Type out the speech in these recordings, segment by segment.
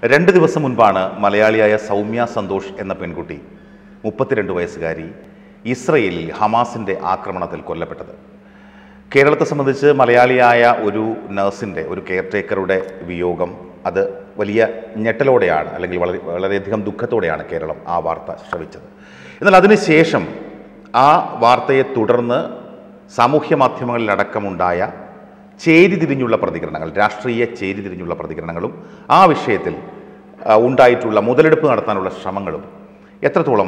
രണ്ട് ദിവസം മുൻപാണ് മലയാളിയായ സൗമ്യ സന്തോഷ് എന്ന പെൺകുട്ടി മുപ്പത്തിരണ്ട് വയസ്സുകാരി ഇസ്രയേലിൽ ഹമാസിൻ്റെ ആക്രമണത്തിൽ കൊല്ലപ്പെട്ടത് കേരളത്തെ സംബന്ധിച്ച് മലയാളിയായ ഒരു നഴ്സിൻ്റെ ഒരു കെയർ ടേക്കറുടെ വിയോഗം അത് വലിയ ഞെട്ടലോടെയാണ് അല്ലെങ്കിൽ വളരെ വളരെയധികം ദുഃഖത്തോടെയാണ് കേരളം ആ വാർത്ത ശ്രവിച്ചത് എന്നാൽ അതിനുശേഷം ആ വാർത്തയെ തുടർന്ന് സാമൂഹ്യ മാധ്യമങ്ങളിലടക്കമുണ്ടായ ചേരിതിരിഞ്ഞുള്ള പ്രതികരണങ്ങൾ രാഷ്ട്രീയ ചേരിതിരിഞ്ഞുള്ള പ്രതികരണങ്ങളും ആ വിഷയത്തിൽ ആ, ഉണ്ടായിട്ടുള്ള മുതലെടുപ്പ് നടത്താനുള്ള ശ്രമങ്ങളും എത്രത്തോളം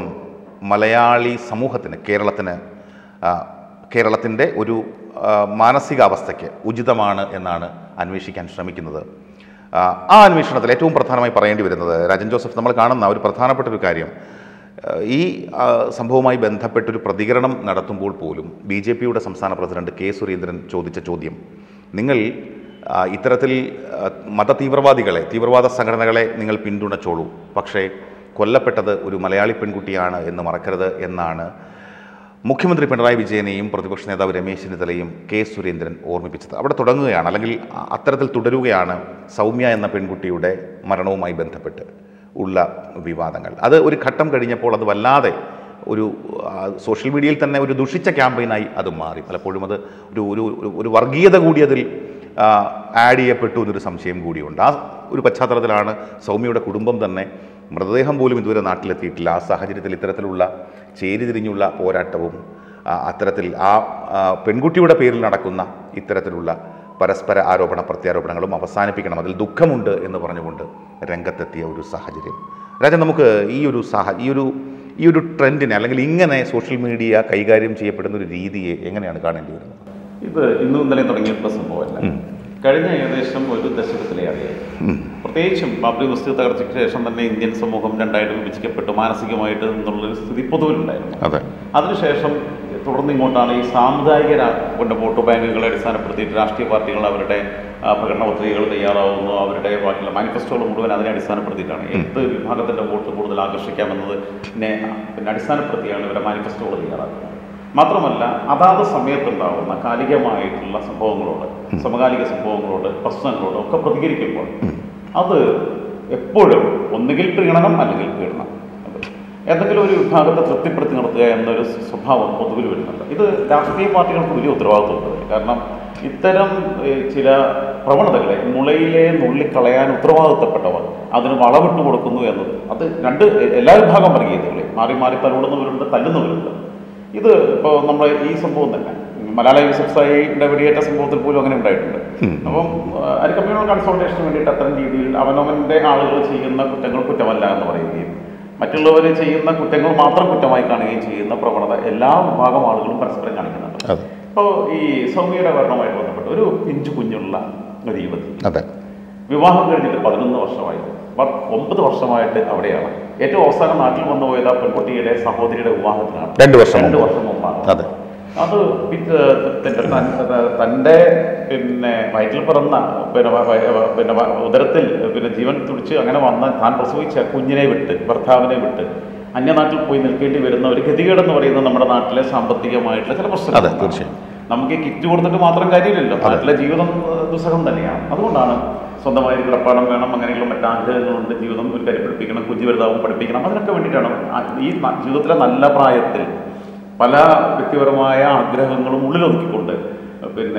മലയാളി സമൂഹത്തിന് കേരളത്തിന് ആ, കേരളത്തിൻ്റെ ഒരു ആ, മാനസികാവസ്ഥയ്ക്ക് ഉചിതമാണ് എന്നാണ് അന്വേഷിക്കാൻ ശ്രമിക്കുന്നത് ആ, ആ അന്വേഷണത്തിൽ ഏറ്റവും പ്രധാനമായി പറയേണ്ടി വരുന്നത് രാജൻ ജോസഫ് നമ്മൾ കാണുന്ന ഒരു പ്രധാനപ്പെട്ട ഒരു കാര്യം ആ, ഈ ആ, സംഭവവുമായി ബന്ധപ്പെട്ടൊരു പ്രതികരണം നടത്തുമ്പോൾ പോലും ബി ജെ പിയുടെ സംസ്ഥാന പ്രസിഡന്റ് കെ സുരേന്ദ്രൻ ചോദിച്ച ചോദ്യം നിങ്ങൾ ആ, ഇത്തരത്തിൽ ആ, മതതീവ്രവാദികളെ തീവ്രവാദ സംഘടനകളെ നിങ്ങൾ പിന്തുണച്ചോളൂ പക്ഷേ കൊല്ലപ്പെട്ടത് ഒരു മലയാളി പെൺകുട്ടിയാണ് എന്ന് മറക്കരുത് എന്നാണ് മുഖ്യമന്ത്രി പിണറായി വിജയനെയും പ്രതിപക്ഷ നേതാവ് രമേശ് ചെന്നിത്തലയും കെ സുരേന്ദ്രൻ ഓർമ്മിപ്പിച്ചത് അവിടെ തുടങ്ങുകയാണ് അല്ലെങ്കിൽ അ- അത്തരത്തിൽ തുടരുകയാണ് സൗമ്യ എന്ന പെൺകുട്ടിയുടെ മരണവുമായി ബന്ധപ്പെട്ട് ഉള്ള വിവാദങ്ങൾ അത് ഒരു ഘട്ടം കഴിഞ്ഞപ്പോൾ അത് വല്ലാതെ ഒരു ആ, സോഷ്യൽ മീഡിയയിൽ തന്നെ ഒരു ദുഷിച്ച ക്യാമ്പയിനായി അത് മാറി പലപ്പോഴും അത് ഒരു ഒരു ഒരു- ഒരു വർഗീയത കൂടി അതിൽ ആ, ആഡ് ചെയ്യപ്പെട്ടു എന്നൊരു സംശയം കൂടിയുണ്ട് ആ ഒരു പശ്ചാത്തലത്തിലാണ് സൗമ്യയുടെ കുടുംബം തന്നെ മൃതദേഹം പോലും ഇതുവരെ നാട്ടിലെത്തിയിട്ടില്ല ആ സാഹചര്യത്തിൽ ഇത്തരത്തിലുള്ള ചേരിതിരിഞ്ഞുള്ള പോരാട്ടവും ആ, അത്തരത്തിൽ ആ ആ, പെൺകുട്ടിയുടെ പേരിൽ നടക്കുന്ന ഇത്തരത്തിലുള്ള പരസ്പര ആരോപണ പ്രത്യാരോപണങ്ങളും അവസാനിപ്പിക്കണം അതിൽ ദുഃഖമുണ്ട് എന്ന് പറഞ്ഞുകൊണ്ട് രംഗത്തെത്തിയ ഒരു സാഹചര്യം രാജൻ നമുക്ക് ഈ ഒരു സാഹ ഈ ഒരു ഈ ഒരു ട്രെൻഡിനെ അല്ലെങ്കിൽ ഇങ്ങനെ സോഷ്യൽ മീഡിയ കൈകാര്യം ചെയ്യപ്പെടുന്ന ഒരു രീതിയെ എങ്ങനെയാണ് കാണേണ്ടി വരുന്നത് ഇത് ഇന്നും ഇന്നലെ തുടങ്ങിയിട്ടുള്ള സംഭവമല്ല കഴിഞ്ഞ ഏകദേശം ഒരു ദശകത്തിലേറെയായി പ്രത്യേകിച്ചും ബാബറി മസ്ജിദ് തകർച്ചയ്ക്ക് ശേഷം തന്നെ ഇന്ത്യൻ സമൂഹം രണ്ടായിട്ട് വിഭജിക്കപ്പെട്ടു മാനസികമായിട്ട് എന്നുള്ളൊരു സ്ഥിതി പൊതുവിലുണ്ടായിരുന്നു അതെ അതിനുശേഷം തുടർന്ന് ഇങ്ങോട്ടാണ് ഈ സാമുദായിക രാ- കൊണ്ട് വോട്ട് ബാങ്കുകളെ അടിസ്ഥാനപ്പെടുത്തിയിട്ട് രാഷ്ട്രീയ പാർട്ടികൾ അവരുടെ ആ, പ്രകടന പത്രികകൾ തയ്യാറാവുന്നു അവരുടെ ബാക്കിയുള്ള മാനിഫെസ്റ്റോകൾ മുഴുവൻ അതിനെ അടിസ്ഥാനപ്പെടുത്തിയിട്ടാണ് എന്ത് വിഭാഗത്തിൻ്റെ വോട്ട് കൂടുതൽ ആകർഷിക്കാമെന്നത് പിന്നെ പിന്നെ അടിസ്ഥാനപ്പെടുത്തിയാണ് ഇവരുടെ മാനിഫെസ്റ്റോകൾ തയ്യാറാക്കുന്നത് മാത്രമല്ല അതാത് സമയത്തുണ്ടാവുന്ന കാലികമായിട്ടുള്ള സംഭവങ്ങളോട് സമകാലിക സംഭവങ്ങളോട് പ്രശ്നങ്ങളോട് ഒക്കെ പ്രതികരിക്കുമ്പോൾ അത് എപ്പോഴും ഒന്നുകിൽ പ്രീണനം അല്ലെങ്കിൽ പീഡനം അത് എന്തെങ്കിലും ഒരു വിഭാഗത്തെ തൃപ്തിപ്പെടുത്തി നിർത്തുക എന്നൊരു സ്വഭാവം പൊതുവിൽ വരുന്നുണ്ട് ഇത് രാഷ്ട്രീയ പാർട്ടികൾക്ക് വലിയ ഉത്തരവാദിത്വമുണ്ട് കാരണം ഇത്തരം ഏഹ്, ചില പ്രവണതകളെ മുളയിലെ നുള്ളിക്കളയാൻ ഉത്തരവാദിത്തപ്പെട്ടവർ അതിന് വളവിട്ട് കൊടുക്കുന്നു എന്നത് അത് രണ്ട് എല്ലാ വിഭാഗം വർഗീയതകളെ മാറി മാറി തലോടുന്നവരുണ്ട് തല്ലുന്നവരുണ്ട് ഇത് ഇപ്പോൾ നമ്മൾ ഈ സംഭവം തന്നെ മലയാള യൂസഫ് സായിയുടെ വെടിയേറ്റ സംഭവത്തിൽ പോലും അങ്ങനെ ഉണ്ടായിട്ടുണ്ട് അപ്പം അത് കമ്മ്യൂണൽ കൺസൾട്ടേഷന് വേണ്ടിയിട്ട് അത്തരം രീതിയിൽ അവനവൻ്റെ ആളുകൾ ചെയ്യുന്ന കുറ്റങ്ങൾ കുറ്റമല്ല എന്ന് പറയുകയും മറ്റുള്ളവർ ചെയ്യുന്ന കുറ്റങ്ങൾ മാത്രം കുറ്റമായി കാണുകയും ചെയ്യുന്ന പ്രവണത എല്ലാ വിഭാഗം ആളുകളും പരസ്പരം കാണിക്കുന്നുണ്ട് അതെ ഇപ്പോൾ ഈ സൗമ്യയുടെ ഭരണവുമായിട്ട് ബന്ധപ്പെട്ട് ഒരു പിഞ്ചു കുഞ്ഞുള്ള ഒരു യുവതി അതെ വിവാഹം കഴിഞ്ഞിട്ട് പതിനൊന്ന് വർഷമായി പ- ഒമ്പത് വർഷമായിട്ട് അവിടെയാണ് ഏറ്റവും അവസാനം നാട്ടിൽ വന്നു പോയത് ആ പെൺകുട്ടിയുടെ സഹോദരിയുടെ വിവാഹത്തിനാണ് രണ്ട് വർഷം രണ്ട് മുമ്പ്. വർഷം മുമ്പാണ് അതെ അത് പിറ്റ- തന്റെ തൻ- തന്റെ പിന്നെ വയറ്റിൽ പിറന്ന പിന്നെ വ- വ- പിന്നെ വ- ഉദരത്തിൽ പിന്നെ ജീവൻ തുടിച്ച് അങ്ങനെ വന്ന താൻ പ്രസവിച്ച കുഞ്ഞിനെ വിട്ട് ഭർത്താവിനെ വിട്ട് അന്യനാട്ടിൽ പോയി നിൽക്കേണ്ടി വരുന്ന ഒരു ഗതികേടെന്ന് പറയുന്നത് നമ്മുടെ നാട്ടിലെ സാമ്പത്തികമായിട്ടുള്ള ചില അതെ പ്രശ്നങ്ങൾ തീർച്ചയായും നമുക്ക് ഈ കിറ്റ് കൊടുത്തിട്ട് മാത്രം കാര്യമില്ലല്ലോ നാട്ടിലെ ജീവിതം ഏഹ്, ദുസ്സഹം തന്നെയാണ് അതുകൊണ്ടാണ് സ്വന്തമായി ഒരു കിടപ്പാടം വേണം അങ്ങനെയുള്ള മറ്റാഗ്രഹങ്ങളുണ്ട് ജീവിതം ഒരു കരിപ്പിടിപ്പിക്കണം കുഞ്ഞു വലുതാവും പഠിപ്പിക്കണം അതിനൊക്കെ വേണ്ടിയിട്ടാണ് ആ ഈ ന- ജീവിതത്തിലെ നല്ല പ്രായത്തിൽ പല വ്യക്തിപരമായ ആഗ്രഹങ്ങളും ഉള്ളിലൊതുക്കിക്കൊണ്ട് പിന്നെ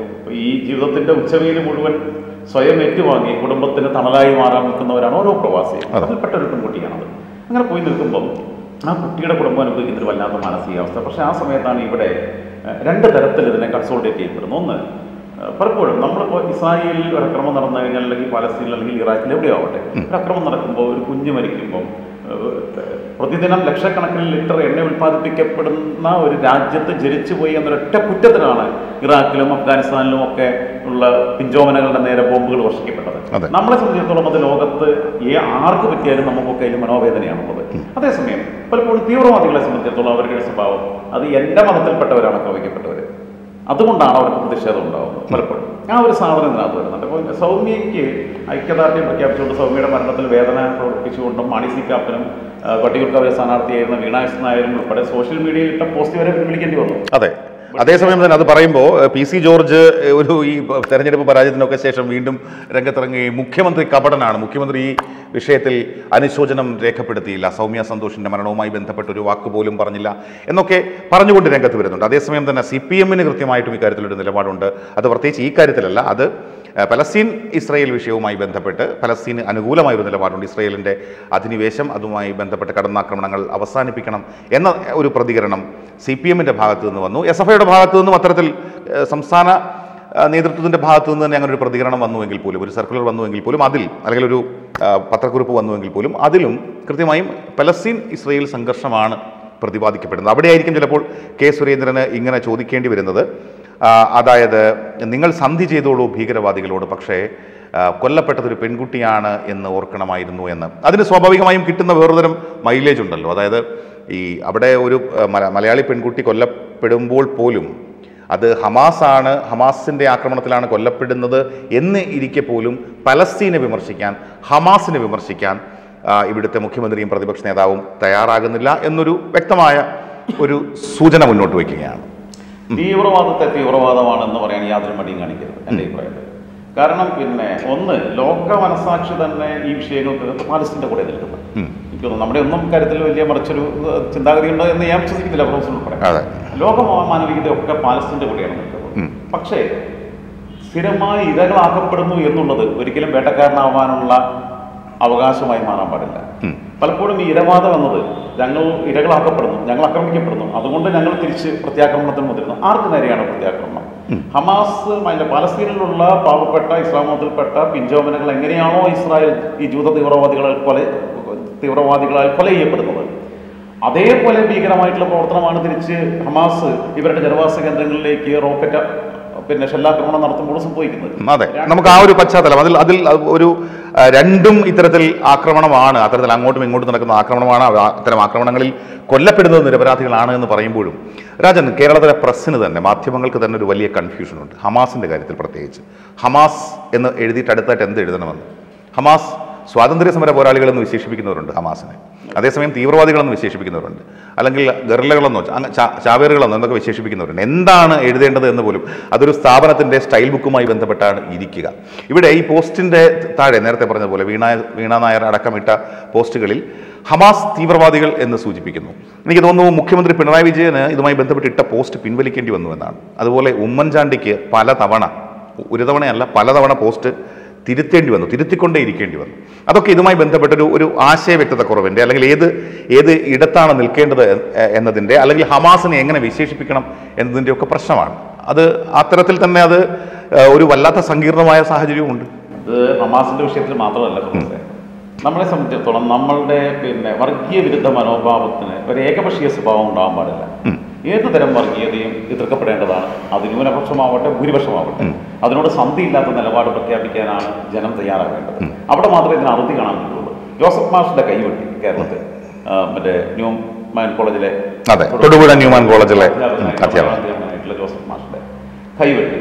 ഈ ജീവിതത്തിന്റെ ഉച്ചവെയിൽ മുഴുവൻ സ്വയം ഏറ്റുവാങ്ങി കുടുംബത്തിന് തണലായി മാറാൻ നിൽക്കുന്നവരാണ് ഓരോ പ്രവാസിയും അതെ. അതിൽപ്പെട്ട ഒരു പെൺകുട്ടിയാണത് അങ്ങനെ പോയി നിൽക്കുമ്പം ആ കുട്ടിയുടെ കുടുംബം അനുഭവിക്കുന്ന ഒരു വല്ലാത്ത മാനസികാവസ്ഥ പക്ഷേ ആ സമയത്താണ് ഇവിടെ ഏഹ്, രണ്ട് തരത്തിൽ ഇതിനെ കൺസോൾട്ടേറ്റ് ചെയ്യപ്പെടുന്നു ഒന്ന് ഏഹ്, പലപ്പോഴും നമ്മളിപ്പോൾ ഇസ്രായേലിൽ ഒരു അക്രമം നടന്നു കഴിഞ്ഞാൽ അല്ലെങ്കിൽ പാലസ്തീനിൽ അല്ലെങ്കിൽ ഇറാഖിൽ എവിടെയാവട്ടെ ഒരു അക്രമം നടക്കുമ്പോൾ ഒരു കുഞ്ഞ് മരിക്കുമ്പോൾ ഏഹ്, പ്രതിദിനം ലക്ഷക്കണക്കിന് ലിറ്റർ എണ്ണ ഉൽപ്പാദിപ്പിക്കപ്പെടുന്ന ഒരു രാജ്യത്ത് ജനിച്ചുപോയി എന്നൊരൊറ്റ കുറ്റത്തിനാണ് ഇറാഖിലും അഫ്ഗാനിസ്ഥാനിലും ഒക്കെ ഉള്ള പിഞ്ചോമനകളുടെ നേരെ ബോംബുകൾ വർഷിക്കപ്പെട്ടത് അതെ. നമ്മളെ സംബന്ധിച്ചിടത്തോളം അത് ലോകത്ത് ഏ ആർക്ക് പറ്റിയാലും നമുക്കൊക്കെ അതിൽ മനോവേദനയാണുള്ളത് അതേസമയം പലപ്പോഴും തീവ്രവാദികളെ സംബന്ധിച്ചിടത്തോളം അവരുടെ ഒരു സ്വഭാവം അത് എൻ്റെ മതത്തിൽപ്പെട്ടവരാണ് ആക്രമിക്കപ്പെട്ടവർ അതുകൊണ്ടാണ് അവർക്ക് പ്രതിഷേധം ഉണ്ടാവുന്നത് പലപ്പോഴും ആ ഒരു സാധനം ഇതിനകത്ത് വരുന്നുണ്ട് അപ്പോൾ സൗമ്യയ്ക്ക് ഐക്യദാർഢ്യം പ്രഖ്യാപിച്ചുകൊണ്ട് സൗമ്യയുടെ മരണത്തിൽ വേദന പ്രകടിപ്പിച്ചുകൊണ്ടും മാണി സി കാപ്പനും പട്ടികൾക്കവരെ സ്ഥാനാർത്ഥിയായിരുന്ന വീണ എസ് നായരും ഉൾപ്പെടെ സോഷ്യൽ മീഡിയയിൽ ഇട്ട പോസ്റ്റ് വരെ പിൻവലിക്കേണ്ടി വന്നു അതെ അതേസമയം തന്നെ അത് പറയുമ്പോൾ പി സി ജോർജ് ഏഹ്, ഒരു ഈ തെരഞ്ഞെടുപ്പ് പരാജയത്തിനൊക്കെ ശേഷം വീണ്ടും രംഗത്തിറങ്ങുകയും മുഖ്യമന്ത്രി കപടനാണ് മുഖ്യമന്ത്രി ഈ വിഷയത്തിൽ അനുശോചനം രേഖപ്പെടുത്തിയില്ല സൗമ്യ സന്തോഷിന്റെ മരണവുമായി ബന്ധപ്പെട്ട ഒരു വാക്ക് പോലും പറഞ്ഞില്ല എന്നൊക്കെ പറഞ്ഞുകൊണ്ട് രംഗത്ത് വരുന്നുണ്ട് അതേസമയം തന്നെ സി പി എമ്മിന് കൃത്യമായിട്ടും ഇക്കാര്യത്തിലൊരു നിലപാടുണ്ട് അത് പ്രത്യേകിച്ച് ഈ കാര്യത്തിലല്ല അത് ഏഹ്, പലസ്തീൻ ഇസ്രയേൽ വിഷയവുമായി ബന്ധപ്പെട്ട് പലസ്തീന് അനുകൂലമായ ഒരു നിലപാടുണ്ട് ഇസ്രയേലിൻ്റെ അധിനിവേശം അതുമായി ബന്ധപ്പെട്ട് കടന്നാക്രമണങ്ങൾ അവസാനിപ്പിക്കണം എന്ന ഒരു പ്രതികരണം സി പി എമ്മിൻ്റെ ഭാഗത്ത് നിന്ന് വന്നു എസ് എഫ് ഐയുടെ ഭാഗത്തു നിന്നും അത്തരത്തിൽ ഏഹ്, സംസ്ഥാന ആ, നേതൃത്വത്തിന്റെ ഭാഗത്തു നിന്ന് തന്നെ അങ്ങനെ ഒരു പ്രതികരണം വന്നുവെങ്കിൽ പോലും ഒരു സർക്കുലർ വന്നുവെങ്കിൽ പോലും അതിൽ അല്ലെങ്കിൽ ഒരു ആ, പത്രക്കുറിപ്പ് വന്നുവെങ്കിൽ പോലും അതിലും കൃത്യമായും പലസ്തീൻ ഇസ്രയേൽ സംഘർഷമാണ് പ്രതിപാദിക്കപ്പെടുന്നത് അവിടെയായിരിക്കും ചിലപ്പോൾ കെ സുരേന്ദ്രന് ഇങ്ങനെ ചോദിക്കേണ്ടി വരുന്നത് ആ, അതായത് നിങ്ങൾ സന്ധി ചെയ്തോളൂ ഭീകരവാദികളോട് പക്ഷേ ആ, കൊല്ലപ്പെട്ടത് ഒരു പെൺകുട്ടിയാണ് എന്ന് ഓർക്കണമായിരുന്നു എന്ന് അതിന് സ്വാഭാവികമായും കിട്ടുന്ന വേറൊരു മൈലേജ് ഉണ്ടല്ലോ അതായത് ഈ അവിടെ ഒരു ആ, മല- മലയാളി പെൺകുട്ടി കൊല്ലപ്പെടുമ്പോൾ പോലും അത് ഹമാസാണ് ഹമാസിൻ്റെ ആക്രമണത്തിലാണ് കൊല്ലപ്പെടുന്നത് എന്ന് ഇരിക്കെ പോലും പലസ്തീനെ വിമർശിക്കാൻ ഹമാസിനെ വിമർശിക്കാൻ ആ, ഇവിടുത്തെ മുഖ്യമന്ത്രിയും പ്രതിപക്ഷ നേതാവും തയ്യാറാകുന്നില്ല എന്നൊരു വ്യക്തമായ ഒരു സൂചന മുന്നോട്ട് വയ്ക്കുകയാണ് തീവ്രവാദത്തെ തീവ്രവാദമാണെന്ന് പറയാൻ യാതൊരു മടിയും കാണിക്കരുത് എൻ്റെ അഭിപ്രായത്തിൽ കാരണം പിന്നെ ഒന്ന് ലോക മനസാക്ഷി തന്നെ ഈ വിഷയങ്ങൾക്ക് പാലസ്തീൻ്റെ കൂടെ നിൽക്കുന്നത് ഉം. എനിക്ക് തോന്നുന്നു നമ്മുടെ ഒന്നും കാര്യത്തിൽ വലിയ മറിച്ചൊരു ഏഹ്, ചിന്താഗതി ഉണ്ടോ എന്ന് ഞാൻ വിശ്വസിക്കുന്നില്ല പ്രൊഫസർ ഉൾപ്പെടെ അതെ ലോക മാനവികതയൊക്കെ പാലസ്തീൻ്റെ കൂടെയാണ് നിൽക്കുന്നത് ഉം. പക്ഷേ സ്ഥിരമായി ഇരകളാക്കപ്പെടുന്നു എന്നുള്ളത് ഒരിക്കലും വേട്ടക്കാരനാവാനുള്ള അവകാശമായി മാറാൻ പാടില്ല ഉം. പലപ്പോഴും ഈ ഇരവാദം എന്നത് ഞങ്ങൾ ഇരകളാക്കപ്പെടുന്നു ഞങ്ങൾ ആക്രമിക്കപ്പെടുന്നു അതുകൊണ്ട് ഞങ്ങൾ തിരിച്ച് പ്രത്യാക്രമണത്തിന് മുതിരുന്നു ആർക്ക് നേരെയാണ് പ്രത്യാക്രമണം ഹമാസ് അതിന്റെ പലസ്തീനിലുള്ള പാവപ്പെട്ട ഇസ്ലാം മതത്തിൽപ്പെട്ട പിഞ്ചോമനകൾ എങ്ങനെയാണോ ഇസ്രായേൽ ഈ ജൂത തീവ്രവാദികളാൽ കൊല തീവ്രവാദികളാൽ കൊല ചെയ്യപ്പെടുന്നത് അതേപോലെ ഭീകരമായിട്ടുള്ള പ്രവർത്തനമാണ് തിരിച്ച് ഹമാസ് ഇവരുടെ ജനവാസ കേന്ദ്രങ്ങളിലേക്ക് റോക്കറ്റ് പിന്നെ ഷെല്ലാക്രമണം നടത്തുമ്പോൾ സംഭവിക്കുന്നത് അതെ നമുക്ക് ആ ഒരു പശ്ചാത്തലം അതിൽ അതിൽ ഒരു ആ, രണ്ടും ഇത്തരത്തിൽ ആക്രമണമാണ് അത്തരത്തിൽ അങ്ങോട്ടും ഇങ്ങോട്ടും നടക്കുന്ന ആക്രമണമാണ് അവ- അത്തരം ആക്രമണങ്ങളിൽ കൊല്ലപ്പെടുന്നത് നിരപരാധികളാണ് എന്ന് പറയുമ്പോഴും രാജൻ കേരളത്തിലെ പ്രസ്സിന് തന്നെ മാധ്യമങ്ങൾക്ക് തന്നെ ഒരു വലിയ കൺഫ്യൂഷൻ ഉണ്ട് ഹമാസിന്റെ കാര്യത്തിൽ പ്രത്യേകിച്ച് ഹമാസ് എന്ന് എഴുതിയിട്ട് അടുത്തായിട്ട് എന്ത് എഴുതണമെന്ന് ഹമാസ് സ്വാതന്ത്ര്യ സമര പോരാളികളെന്ന് വിശേഷിപ്പിക്കുന്നവരുണ്ട് ഹമാസിനെ അതേസമയം തീവ്രവാദികളെന്ന് വിശേഷിപ്പിക്കുന്നവരുണ്ട് അല്ലെങ്കിൽ ഗറില്ലകളെന്നോ അങ്ങ് ചാ- ചാവേറുകളെന്നോ എന്നൊക്കെ വിശേഷിപ്പിക്കുന്നവരുണ്ട് എന്താണ് എഴുതേണ്ടത് എന്ന് പോലും അതൊരു സ്ഥാപനത്തിൻ്റെ സ്റ്റൈൽ ബുക്കുമായി ബന്ധപ്പെട്ടാണ് ഇരിക്കുക ഇവിടെ ഈ പോസ്റ്റിൻ്റെ താഴെ നേരത്തെ പറഞ്ഞ പോലെ വീണ വീണ നായർ അടക്കമിട്ട പോസ്റ്റുകളിൽ ഹമാസ് തീവ്രവാദികൾ എന്ന് സൂചിപ്പിക്കുന്നു എനിക്ക് തോന്നുന്നു മുഖ്യമന്ത്രി പിണറായി വിജയന് ഇതുമായി ബന്ധപ്പെട്ട് ഇട്ട പോസ്റ്റ് പിൻവലിക്കേണ്ടി വന്നു എന്നാണ് അതുപോലെ ഉമ്മൻചാണ്ടിക്ക് പലതവണ ഒരു തവണയല്ല പലതവണ പോസ്റ്റ് തിരുത്തേണ്ടി വന്നു തിരുത്തിക്കൊണ്ടേ ഇരിക്കേണ്ടി വന്നു അതൊക്കെ ഇതുമായി ബന്ധപ്പെട്ടൊരു ഒരു ആശയ വ്യക്തത കുറവിൻ്റെ അല്ലെങ്കിൽ ഏത് ഏത് ഇടത്താണ് നിൽക്കേണ്ടത് എ- എന്നതിൻ്റെ അല്ലെങ്കിൽ ഹമാസിനെ എങ്ങനെ വിശേഷിപ്പിക്കണം എന്നതിൻ്റെ ഒക്കെ പ്രശ്നമാണ് അത് അത്തരത്തിൽ തന്നെ അത് ഏഹ്, ഒരു വല്ലാത്ത സങ്കീർണമായ സാഹചര്യവുമുണ്ട് ഇത് ഹമാസിന്റെ വിഷയത്തിൽ മാത്രമല്ല പ്രൊഫസറെ നമ്മളെ സംബന്ധിച്ചിടത്തോളം നമ്മളുടെ പിന്നെ വർഗീയ വിരുദ്ധ മനോഭാവത്തിന് ഒരു ഏകപക്ഷീയ സ്വഭാവം ഉണ്ടാകാൻ പാടില്ല ഏത് തരം വർഗീയതയും എതിർക്കപ്പെടേണ്ടതാണ് അത് ന്യൂനപക്ഷമാവട്ടെ ഭൂരിപക്ഷമാവട്ടെ അതിനോട് സന്ധിയില്ലാത്ത നിലപാട് പ്രഖ്യാപിക്കാനാണ് ജനം തയ്യാറാകേണ്ടത് അവിടെ മാത്രമേ ഇതിന് അറുതി കാണാൻ പറ്റുള്ളൂ ജോസഫ് മാഷിന്റെ കൈവെട്ടി കേരളത്തിൽ ആ, മറ്റേ ന്യൂ മാൻ കോളേജിലെ അതെ തൊടുപുഴ ന്യൂമാൻ കോളേജിലെ ഉം, അധ്യാപകനായിട്ടുള്ള അധ്യാപകൻ അധ്യാപകനായിട്ടുള്ള ജോസഫ് മാഷിന്റെ കൈവെട്ടി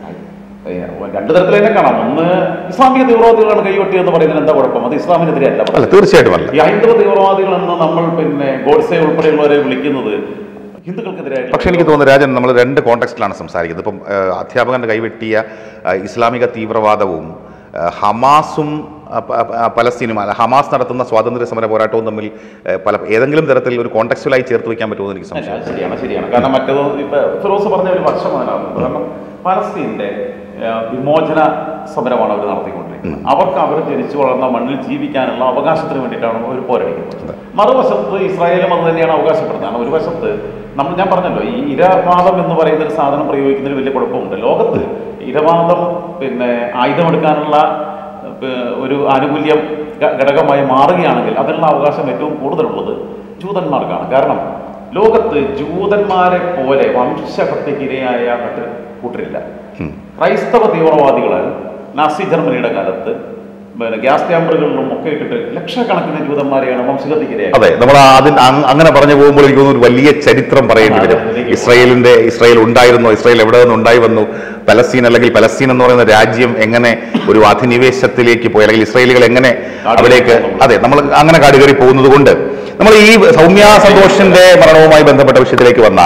ഏ, രണ്ട് തരത്തിൽ തന്നെ കാണാം ഒന്ന് ഇസ്ലാമിക തീവ്രവാദികളാണ് കൈവെട്ടി എന്ന് പറയുന്നതിന് എന്താ കുഴപ്പം അത് ഇസ്ലാമിനെതിരെ അല്ല അല്ല തീർച്ചയായിട്ടും അല്ല ഈ ഹൈന്ദവ തീവ്രവാദികൾ എന്ന് നമ്മൾ പിന്നെ ഗോഡ്സെ ഉൾപ്പെടെയുള്ളവരെ വിളിക്കുന്നത് ഹിന്ദുക്കൾക്കെതിരായിട്ട് പക്ഷെ എനിക്ക് തോന്നുന്നു രാജൻ നമ്മൾ രണ്ട് കോണ്ടെക്സ്റ്റിലാണ് സംസാരിക്കുന്നത് ഇപ്പം ഏഹ്, അധ്യാപകന്റെ കൈവെട്ടിയ ഏഹ്, ഇസ്ലാമിക തീവ്രവാദവും ഏഹ്, ഹമാസും അഹ്, പ- പ- പലസ്തീനും അല്ല ഹമാസ് നടത്തുന്ന സ്വാതന്ത്ര്യ സമര പോരാട്ടവും തമ്മിൽ ഏഹ്, പല ഏതെങ്കിലും തരത്തിൽ ഒരു കോണ്ടെക്സ്റ്റുവലായി ചേർത്ത് വയ്ക്കാൻ പറ്റുമെന്ന് എനിക്ക് അല്ല, സംശയം അത് ശരിയാണ് ശരിയാണ് കാരണം മറ്റേത് ഇപ്പൊ ഫിറോസ് പറഞ്ഞ ഒരു വർഷം അതിനകത്ത് കാരണം പലസ്തീന്റെ ആ, വിമോചന സമരമാണ് അവർ നടത്തിക്കൊണ്ടിരിക്കുന്നത് അവർക്ക് അവർ ജനിച്ചു വളർന്ന മണ്ണിൽ ജീവിക്കാനുള്ള അവകാശത്തിന് വേണ്ടിയിട്ടാണ് അവർ പോരടിക്കുന്നത് മറുവശത്ത് ഇസ്രായേലും അത് തന്നെയാണ് അവകാശപ്പെടുന്നത് കാരണം ഒരു വശത്ത് നമ്മൾ ഞാൻ പറഞ്ഞല്ലോ ഈ ഇരവാദം എന്ന് പറയുന്ന ഒരു സാധനം പ്രയോഗിക്കുന്നതിൽ വലിയ കുഴപ്പമുണ്ട് ലോകത്ത് ഇരവാദം പിന്നെ ആയുധമെടുക്കാനുള്ള ഏഹ്, ഒരു ആനുകൂല്യം ഘ- ഘടകമായി മാറുകയാണെങ്കിൽ അതിനുള്ള അവകാശം ഏറ്റവും കൂടുതലുള്ളത് ജൂതന്മാർക്കാണ് കാരണം ലോകത്ത് ജൂതന്മാരെ പോലെ വംശഹത്യക്കിരയായ മറ്റ് കൂട്ടരില്ല ക്രൈസ്തവ തീവ്രവാദികളാൽ നാസി ജർമ്മനിയുടെ കാലത്ത് പിന്നെ ഗ്യാസ് ചാമ്പറുകളിലും ഒക്കെ ഇട്ടിട്ട് ലക്ഷക്കണക്കിന് ജൂതന്മാരെയാണ് വംശഹത്യക്കിരയായത് അതെ നമ്മൾ അതിന് അങ് അങ്ങനെ പറഞ്ഞു പോകുമ്പോൾ എനിക്ക് തോന്നുന്നു ഒരു വലിയ ചരിത്രം പറയേണ്ടി വരും ഇസ്രായേലിന്റെ ഇസ്രായേൽ ഉണ്ടായിരുന്നോ ഇസ്രായേൽ എവിടെ നിന്ന് ഉണ്ടായി വന്നു പലസ്തീൻ അല്ലെങ്കിൽ പലസ്തീൻ എന്ന് പറയുന്ന രാജ്യം എങ്ങനെ ഒരു അധിനിവേശത്തിലേക്ക് പോയി അല്ലെങ്കിൽ ഇസ്രായേലികൾ എങ്ങനെ അവിടേക്ക് അതെ നമ്മൾ അങ്ങനെ കാടുകയറി പോകുന്നത് കൊണ്ട് നമ്മൾ ഈ സൗമ്യ സന്തോഷിന്റെ മരണവുമായി ബന്ധപ്പെട്ട വിഷയത്തിലേക്ക് വന്നാൽ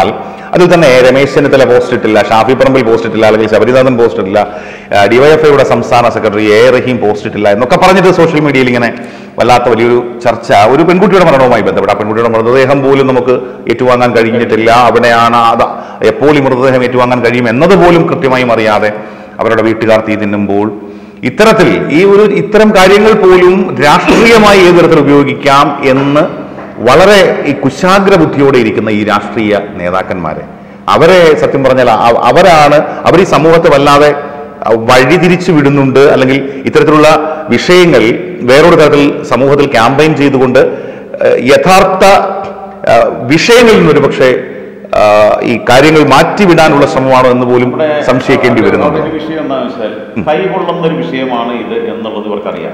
അതിൽ തന്നെ രമേശ് ചെന്നിത്തല പോസ്റ്റ് ഇട്ടില്ല ഷാഫി പറമ്പിൽ പോസ്റ്റ് ഇട്ടില്ല അല്ലെങ്കിൽ ശബരിനാഥൻ പോസ്റ്റ് ഇട്ടില്ല ഡിവൈഎഫ്ഐയുടെ സംസ്ഥാന സെക്രട്ടറി എ റഹീം പോസ്റ്റ് ഇട്ടില്ല എന്നൊക്കെ പറഞ്ഞിട്ട് സോഷ്യൽ മീഡിയയിൽ ഇങ്ങനെ വല്ലാത്ത വലിയൊരു ചർച്ച ഒരു പെൺകുട്ടിയുടെ മരണവുമായി ബന്ധപ്പെട്ട് ആ പെൺകുട്ടിയുടെ മൃതദേഹം പോലും നമുക്ക് ഏറ്റുവാങ്ങാൻ കഴിഞ്ഞിട്ടില്ല അവിടെയാണ് അത് എപ്പോൾ ഈ മൃതദേഹം ഏറ്റുവാങ്ങാൻ കഴിയും എന്നതുപോലും കൃത്യമായും അറിയാതെ അവരുടെ വീട്ടുകാർ തീ തിന്നുമ്പോൾ ഇത്തരത്തിൽ ഈ ഒരു ഇത്തരം കാര്യങ്ങൾ പോലും രാഷ്ട്രീയമായി ഏത് തരത്തിൽ ഉപയോഗിക്കാം എന്ന് വളരെ ഈ കുശാഗ്ര ബുദ്ധിയോടെ ഇരിക്കുന്ന ഈ രാഷ്ട്രീയ നേതാക്കന്മാരെ അവരെ സത്യം പറഞ്ഞാൽ അ- അവരാണ് അവർ ഈ സമൂഹത്തെ വല്ലാതെ അഹ് വഴിതിരിച്ചു വിടുന്നുണ്ട് അല്ലെങ്കിൽ ഇത്തരത്തിലുള്ള വിഷയങ്ങൾ വേറൊരു തരത്തിൽ സമൂഹത്തിൽ ക്യാമ്പയിൻ ചെയ്തുകൊണ്ട് ഏഹ്, യഥാർത്ഥ ഏഹ്, വിഷയങ്ങളിൽ നിന്ന് ഒരുപക്ഷെ ആഹ്, ഈ കാര്യങ്ങൾ മാറ്റിവിടാനുള്ള ശ്രമമാണോ എന്ന് പോലും ഇവിടെ സംശയിക്കേണ്ടി വരുന്നുണ്ട് ഒരു വിഷയം എന്താണെന്ന് വെച്ചാൽ കൈകൊള്ളുന്ന ഒരു വിഷയമാണ് ഇത് എന്നുള്ളത് ഇവർക്കറിയാം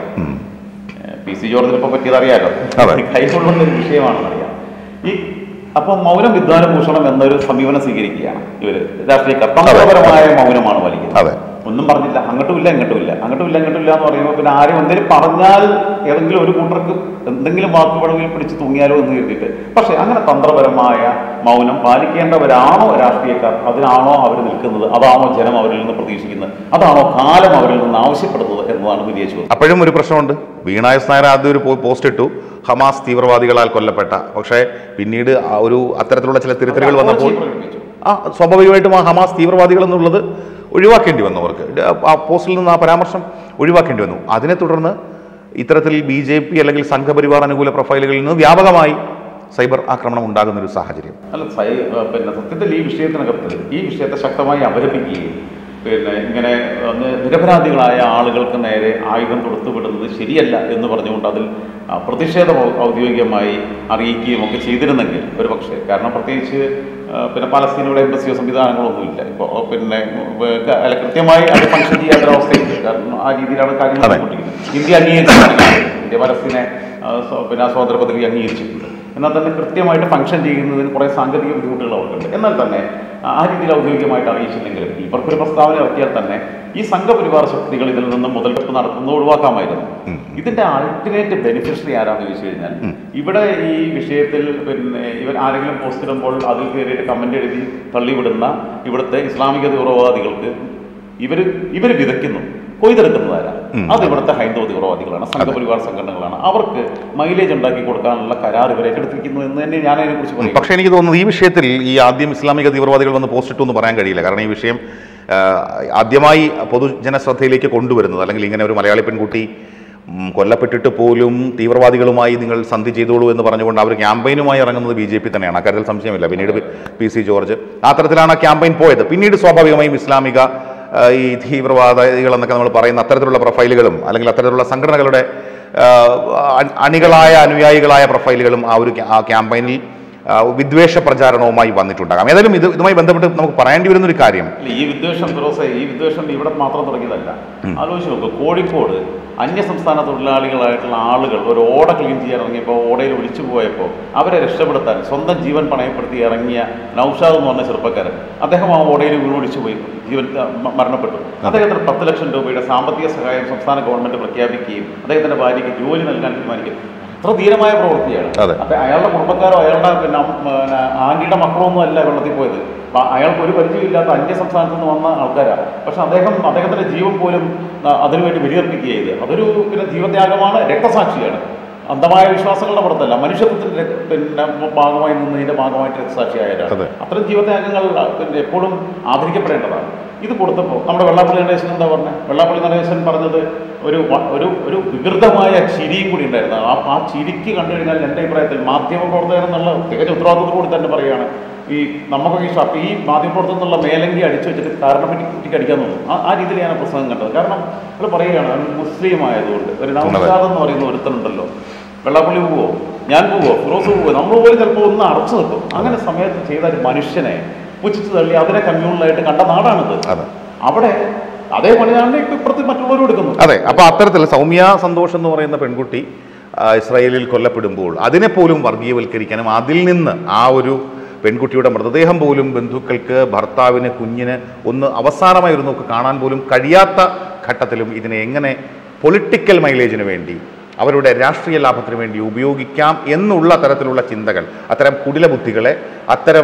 ഏഹ് പി സി ജോർജിനെ ഇപ്പൊ പറ്റിയത് അറിയാലോ അതെ. കൈകൊള്ളുന്ന ഒരു വിഷയമാണെന്ന് അറിയാം ഈ അപ്പൊ മൗനം വിദ്വാനഭൂഷണം എന്നൊരു സമീപനം സ്വീകരിക്കുകയാണ് ഇവര് രാഷ്ട്രീയക്കാർ തന്ത്രപരമായ മൗനമാണ് വലിക്കുന്നത് അതെ ഒന്നും പറഞ്ഞില്ല അങ്ങോട്ടും ഇല്ല ഇങ്ങോട്ടും ഇല്ല അങ്ങോട്ടും ഇല്ല ഇങ്ങോട്ടും ഇല്ല എന്ന് പറയുമ്പോൾ പിന്നെ ആരും എന്തെങ്കിലും പറഞ്ഞാൽ ഏതെങ്കിലും ഒരു കൂട്ടർക്ക് എന്തെങ്കിലും വാക്കുപടവിൽ പിടിച്ച് തൂങ്ങിയാലോ എന്ന് കരുതിയിട്ട് പക്ഷെ അങ്ങനെ തന്ത്രപരമായ മൗനം പാലിക്കേണ്ടവരാണോ രാഷ്ട്രീയക്കാർ അതിനാണോ അവർ നിൽക്കുന്നത് അതാണോ ജനം അവരിൽ നിന്ന് പ്രതീക്ഷിക്കുന്നത് അതാണോ കാലം അവരിൽ നിന്ന് ആവശ്യപ്പെടുന്നത് എന്നതാണ് വലിയ ചോദ്യം അപ്പോഴും ഒരു പ്രശ്നമുണ്ട് വീണ എസ് നായർ ആദ്യം ഒരു പോ- പോസ്റ്റ് ഇട്ടു ഹമാസ് തീവ്രവാദികളാൽ കൊല്ലപ്പെട്ട പക്ഷേ പിന്നീട് ആ ഒരു അത്തരത്തിലുള്ള ചില തിരുത്തലുകൾ വന്നപ്പോൾ പ്രകടിപ്പിച്ചു. ആ സ്വാഭാവികമായിട്ടും ആ ഹമാസ് തീവ്രവാദികൾ എന്നുള്ളത് ഒഴിവാക്കേണ്ടി വന്നു അവർക്ക് ആ പോസ്റ്റിൽ നിന്ന് ആ പരാമർശം ഒഴിവാക്കേണ്ടി വന്നു അതിനെ തുടർന്ന് ഇത്തരത്തിൽ ബി ജെ പി അല്ലെങ്കിൽ സംഘപരിവാർ അനുകൂല പ്രൊഫൈലുകളിൽ നിന്ന് വ്യാപകമായി സൈബർ ആക്രമണം ഉണ്ടാകുന്ന ഒരു സാഹചര്യം അല്ല സൈ ഏഹ് പിന്നെ സത്യത്തിൽ ഈ വിഷയത്തിനകത്ത് ഈ വിഷയത്തെ ശക്തമായി അപലപിക്കുകയും പിന്നെ ഇങ്ങനെ ഒന്ന് നിരപരാധികളായ ആളുകൾക്ക് നേരെ ആയുധം കൊടുത്തുവിടുന്നത് ശരിയല്ല എന്ന് പറഞ്ഞുകൊണ്ട് അതിൽ ആ, പ്രതിഷേധം ഔ- ഔദ്യോഗികമായി അറിയിക്കുകയും ഒക്കെ ചെയ്തിരുന്നെങ്കിൽ ഒരു പക്ഷേ കാരണം പ്രത്യേകിച്ച് ആ, പിന്നെ പലസ്തീനയുടെ എംബസിയോ സംവിധാനങ്ങളൊന്നുമില്ല ഇപ്പോൾ പിന്നെ വേ- ക- അല്ല കൃത്യമായി അത് ഫംഗ്ഷൻ ചെയ്യാത്തൊരവസ്ഥയുണ്ട് കാരണം ആ രീതിയിലാണ് കാര്യങ്ങൾ അതെ. നടന്നുകൊണ്ടിരിക്കുന്നത് ഇന്ത്യ അംഗീകരിച്ചിട്ടുണ്ട് ഇന്ത്യ പലസ്തീനെ ആ, സ്വ- പിന്നെ ആ സ്വാതന്ത്ര്യ പദവി അംഗീകരിച്ചിട്ടുണ്ട് എന്നാൽ തന്നെ കൃത്യമായിട്ട് ഫംഗ്ഷൻ ചെയ്യുന്നതിന് കുറേ സാങ്കേതിക ബുദ്ധിമുട്ടുകൾ അവർക്കുണ്ട് എന്നാൽ തന്നെ ആ രീതിയിൽ ഔദ്യോഗികമായിട്ട് അറിയിച്ചില്ലെങ്കിലും ഇവർക്കൊരു പ്രസ്താവന ഇറക്കിയാൽ തന്നെ ഈ സംഘപരിവാർ ശക്തികൾ ഇതിൽ നിന്ന് മുതലെടുപ്പ് നടത്തുന്നത് ഒഴിവാക്കാമായിരുന്നു ഇതിന്റെ അൾട്ടിമേറ്റ് ബെനിഫിഷ്യറി ആരാന്ന് ചോദിച്ചു കഴിഞ്ഞാൽ ഇവിടെ ഈ വിഷയത്തിൽ പിന്നെ ഇവർ ആരെങ്കിലും പോസ്റ്റ് ഇടുമ്പോൾ അതിൽ കയറിയിട്ട് കമന്റ് എഴുതി തള്ളിവിടുന്ന ഇവിടുത്തെ ഇസ്ലാമിക തീവ്രവാദികൾക്ക് ഇവര് ഇവര് വിതയ്ക്കുന്നു കൊയ്തെടുക്കുന്നതാരാ അത് ഇവിടുത്തെ ഹൈന്ദവ തീവ്രവാദികളാണ് സംഘപരിവാർ സംഘടനകളാണ് അവർക്ക് മൈലേജ് ഉണ്ടാക്കി കൊടുക്കാനുള്ള കരാർ ഇവർ ഏറ്റെടുത്തിരിക്കുന്നു എന്ന് തന്നെ ഞാൻ അതിനെക്കുറിച്ച് പറയും പക്ഷേ എനിക്ക് തോന്നുന്നത് ഈ വിഷയത്തിൽ ഈ ആദ്യം ഇസ്ലാമിക തീവ്രവാദികൾ വന്ന് പോസ്റ്റ് ഇട്ടു എന്ന് പറയാൻ കഴിയില്ല കാരണം ഈ വിഷയം ആ, ആദ്യമായി പൊതുജന ശ്രദ്ധയിലേക്ക് കൊണ്ടുവരുന്നത് അല്ലെങ്കിൽ ഇങ്ങനെ ഒരു മലയാളി പെൺകുട്ടി ഉം, കൊല്ലപ്പെട്ടിട്ട് പോലും തീവ്രവാദികളുമായി നിങ്ങൾ സന്ധി ചെയ്തോളൂ എന്ന് പറഞ്ഞുകൊണ്ട് അവർ ക്യാമ്പയിനുമായി ഇറങ്ങുന്നത് ബി ജെ പി തന്നെയാണ് അക്കാര്യത്തിൽ സംശയമില്ല പിന്നീട് പി സി ജോർജ് ആ തരത്തിലാണ് ആ ക്യാമ്പയിൻ പോയത് പിന്നീട് സ്വാഭാവികമായും ഇസ്ലാമിക ആ, ഈ തീവ്രവാദികൾ എന്നൊക്കെ നമ്മൾ പറയുന്ന അത്തരത്തിലുള്ള പ്രൊഫൈലുകളും അല്ലെങ്കിൽ അത്തരത്തിലുള്ള സംഘടനകളുടെ ആ, അ- അണികളായ അനുയായികളായ പ്രൊഫൈലുകളും ആ ഒരു ക്യാ- ആ ക്യാമ്പയിനിൽ ആ, വിദ്വേഷ പ്രചാരണവുമായി വന്നിട്ടുണ്ടാകാം ഏതായാലും ഇത് ഇതുമായി ബന്ധപ്പെട്ട് നമുക്ക് പറയേണ്ടി വരുന്ന ഒരു കാര്യം അല്ല, ഈ വിദ്വേഷം ഫിറോസെ ഈ വിദ്വേഷം ഇവിടെ മാത്രം തുടങ്ങിയതല്ല ആലോചിച്ച് നോക്കുക കോഴിക്കോട് അന്യസംസ്ഥാന തൊഴിലാളികളായിട്ടുള്ള ആളുകൾ ഒരു ഓട ക്ലീൻ ചെയ്യാൻ ഇറങ്ങിയപ്പോൾ ഓടയിൽ ഒലിച്ചു പോയപ്പോൾ അവരെ രക്ഷപ്പെടുത്താൻ സ്വന്തം ജീവൻ പണയപ്പെടുത്തി ഇറങ്ങിയ നൌഷാദ് എന്ന് പറഞ്ഞ ചെറുപ്പക്കാരൻ അദ്ദേഹം ആ ഓടയിൽ വീണ് ഒലിച്ചു പോയി ജീവൻ ആ, മ- മരണപ്പെട്ടു അദ്ദേഹത്തിന് പത്ത് ലക്ഷം രൂപയുടെ സാമ്പത്തിക സഹായം സംസ്ഥാന ഗവൺമെന്റ് പ്രഖ്യാപിക്കുകയും അദ്ദേഹത്തിന്റെ ഭാര്യയ്ക്ക് ജോലി നൽകാൻ തീരുമാനിക്കും അത്ര ധീരമായ പ്രവൃത്തിയാണ് അതെ. അപ്പൊ അയാളുടെ കുടുംബക്കാരോ അയാളുടെ പിന്നെ അം- പിന്നെ ആന്റിയുടെ മക്കളൊന്നും അല്ല വെള്ളത്തിൽ പോയത് അപ്പൊ അയാൾക്ക് ഒരു പരിചയമില്ലാത്ത അന്യ സംസ്ഥാനത്ത് നിന്ന് വന്ന ആൾക്കാരാണ് പക്ഷെ അദ്ദേഹം അദ്ദേഹത്തിന്റെ ജീവൻ പോലും ആ, അതിനുവേണ്ടി ബലിയർപ്പിക്കുക ചെയ്ത് അതൊരു പിന്നെ ജീവത്യാഗമാണ് രക്തസാക്ഷിയാണ് അന്ധമായ വിശ്വാസങ്ങളുടെ പുറത്തല്ല മനുഷ്യത്വത്തിന്റെ രക്ത- പിന്നെ ഭാഗമായി നിന്നതിന്റെ ഭാഗമായിട്ട് അതെ. രക്തസാക്ഷിയായവരാണ് അത്തരം ജീവത്യാഗങ്ങൾ ആ, പിന്നെ എപ്പോഴും ആദരിക്കപ്പെടേണ്ടതാണ് ഇത് കൊടുത്തപ്പോൾ നമ്മുടെ വെള്ളാപ്പള്ളി നടേശൻ എന്താ പറഞ്ഞത് വെള്ളാപ്പള്ളി നടേശൻ പറഞ്ഞത് ഒരു വ- ഒരു ഒരു വികൃതമായ ചിരിയും കൂടി ഉണ്ടായിരുന്നു ആ ആ ചിരിക്ക് കണ്ടു കഴിഞ്ഞാൽ എൻ്റെ അഭിപ്രായത്തിൽ മാധ്യമ പ്രവർത്തകൻ എന്നുള്ള തികച്ച ഉത്തരവാദിത്തത്തോടുകൂടി തന്നെ പറയുകയാണ് ഈ നമുക്കൊക്കെ ഈ ഷർട്ട് ഈ മാധ്യമപ്രവർത്തനം എന്നുള്ള മേലങ്കി അടിച്ചു വെച്ചിട്ട് കാരണം പറ്റി കുട്ടിക്ക് അടിക്കാൻ തോന്നും ആ ആ രീതിയിൽ ഞാൻ ആ പുസ്തകം കണ്ടത് കാരണം നമ്മൾ പറയുകയാണ് അവൻ മുസ്ലിം ആയതുകൊണ്ട് ഒരു നൗഷാദ് എന്ന് പറയുന്ന ഒരുത്തനുണ്ടല്ലോ വെള്ളാപ്പള്ളി പോവോ ഞാൻ പോവോ ഫിറോസ് പോവോ നമ്മൾ പോലും ചിലപ്പോൾ ഒന്ന് അടച്ചു നിൽക്കും അങ്ങനെ സമയത്ത് ചെയ്ത ഒരു മനുഷ്യനെ പുച്ഛിച്ച് തള്ളി അതിനെ കമ്മ്യൂണലായിട്ട് കണ്ട നാടാണിത് അതെ. അവിടെ അതേ പണിയാണ് ഇപ്പൊ ഇപ്പുറത്ത് മറ്റുള്ളവർ എടുക്കുന്നു അതെ അപ്പോൾ അത്തരത്തിൽ സൗമ്യ സന്തോഷ് എന്ന് പറയുന്ന പെൺകുട്ടി ആ, ഇസ്രായേലിൽ കൊല്ലപ്പെടുമ്പോൾ അതിനെ പോലും വർഗീയവൽക്കരിക്കാനും അതിൽ നിന്ന് ആ ഒരു പെൺകുട്ടിയുടെ മൃതദേഹം പോലും ബന്ധുക്കൾക്ക് ഭർത്താവിന് കുഞ്ഞിന് ഒന്ന് അവസാനമായി ഒരു നോക്ക് കാണാൻ പോലും കഴിയാത്ത ഘട്ടത്തിലും ഇതിനെ എങ്ങനെ പൊളിറ്റിക്കൽ മൈലേജിന് വേണ്ടി അവരുടെ രാഷ്ട്രീയ ലാഭത്തിന് വേണ്ടി ഉപയോഗിക്കാം എന്നുള്ള തരത്തിലുള്ള ചിന്തകൾ അത്തരം കുടില ബുദ്ധികളെ അത്തരം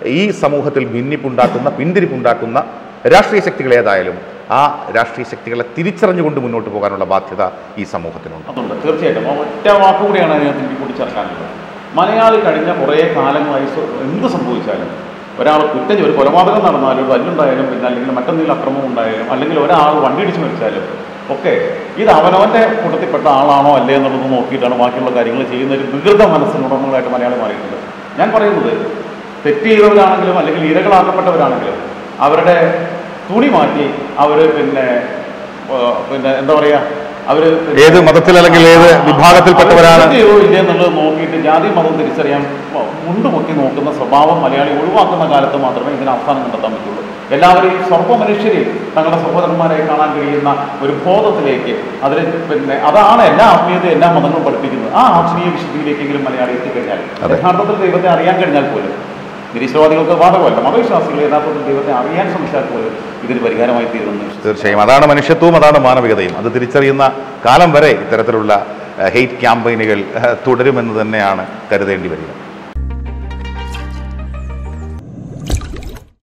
ഈ സമൂഹത്തിൽ ഭിന്നിപ്പുണ്ടാക്കുന്ന പിന്തിരിപ്പുണ്ടാക്കുന്ന രാഷ്ട്രീയ ശക്തികൾ ഏതായാലും ആ രാഷ്ട്രീയ ശക്തികളെ തിരിച്ചറിഞ്ഞുകൊണ്ട് മുന്നോട്ട് പോകാനുള്ള ബാധ്യത ഈ സമൂഹത്തിനുണ്ട് അതുണ്ട് തീർച്ചയായിട്ടും ആ ഒറ്റ വാക്കുകൂടിയാണ് അതിനകത്ത് എനിക്ക് കൂട്ടിച്ചേർക്കാനുള്ളത് മലയാളി കഴിഞ്ഞ കുറേ കാലങ്ങളായി സ്വ- എന്ത് സംഭവിച്ചാലും ഒരാൾ കുറ്റം ചെയ്യും, ഒരു കൊലപാതകം നടന്നാലും ഒരു തല്ലുണ്ടായാലും പിന്നെ അല്ലെങ്കിൽ മറ്റെന്തെങ്കിലും അക്രമം ഉണ്ടായാലും അല്ലെങ്കിൽ ഒരാൾ വണ്ടി ഇടിച്ച് മരിച്ചാലും ഒക്കെ ഇത് അവനവൻ്റെ കൂട്ടത്തിൽപ്പെട്ട ആളാണോ അല്ലേ എന്നുള്ളത് നോക്കിയിട്ടാണ് ബാക്കിയുള്ള കാര്യങ്ങൾ ചെയ്യുന്ന ഒരു വികൃത മനസ്സിനുടമകളായിട്ട് മലയാളി മാറിയിട്ടുണ്ട് ഞാൻ പറയുന്നത് തെറ്റ് ചെയ്തവരാണെങ്കിലും അല്ലെങ്കിൽ ഇരകളാക്കപ്പെട്ടവരാണെങ്കിലും അവരുടെ തുണി മാറ്റി അവർ പിന്നെ ആ, പിന്നെ എന്താ പറയുക അവർ ഏത് മതത്തിൽ അല്ലെങ്കിൽ ഏത് വിഭാഗത്തിൽപ്പെട്ടവരാണ് ചെയ്തോ ഇല്ലേ എന്നുള്ളത് നോക്കിയിട്ട് ജാതി മതം തിരിച്ചറിയാൻ മ- മുണ്ട് പൊക്കി നോക്കുന്ന സ്വഭാവം മലയാളി ഒഴിവാക്കുന്ന കാലത്ത് മാത്രമേ ഇതിന് അവസാനം കണ്ടെത്താൻ പറ്റുള്ളൂ എല്ലാവരെയും സർവ്വ മനുഷ്യരെയും തങ്ങളുടെ സഹോദരന്മാരായി കാണാൻ കഴിയുന്ന ഒരു ബോധത്തിലേക്ക് അതിൽ പിന്നെ അതാണ് എല്ലാ ആത്മീയതയും എല്ലാ മതങ്ങളും പഠിപ്പിക്കുന്നത് ആ ആത്മീയ വിശുദ്ധിയിലേക്കെങ്കിലും മലയാളി എത്തിക്കഴിഞ്ഞാൽ അതെ. യഥാർത്ഥത്തിൽ ദൈവത്തെ അറിയാൻ കഴിഞ്ഞാൽ പോലും നിരീശ്വരവാദികൾക്ക് ബാധകമല്ല മതവിശ്വാസികൾ യഥാർത്ഥത്തിൽ ദൈവത്തെ അറിയാൻ ശ്രമിച്ചാൽ പോലും ഇതിന് പരിഹാരമായി തീരുമെന്ന് വിശ്വസിക്കുന്നു. തീർച്ചയായും അതാണ് മനുഷ്യത്വവും അതാണ് മാനവികതയും അത് തിരിച്ചറിയുന്ന കാലം വരെ ഇത്തരത്തിലുള്ള ഹെയ്റ്റ് ക്യാമ്പയിനുകൾ തുടരുമെന്ന് തന്നെയാണ് കരുതേണ്ടി വരിക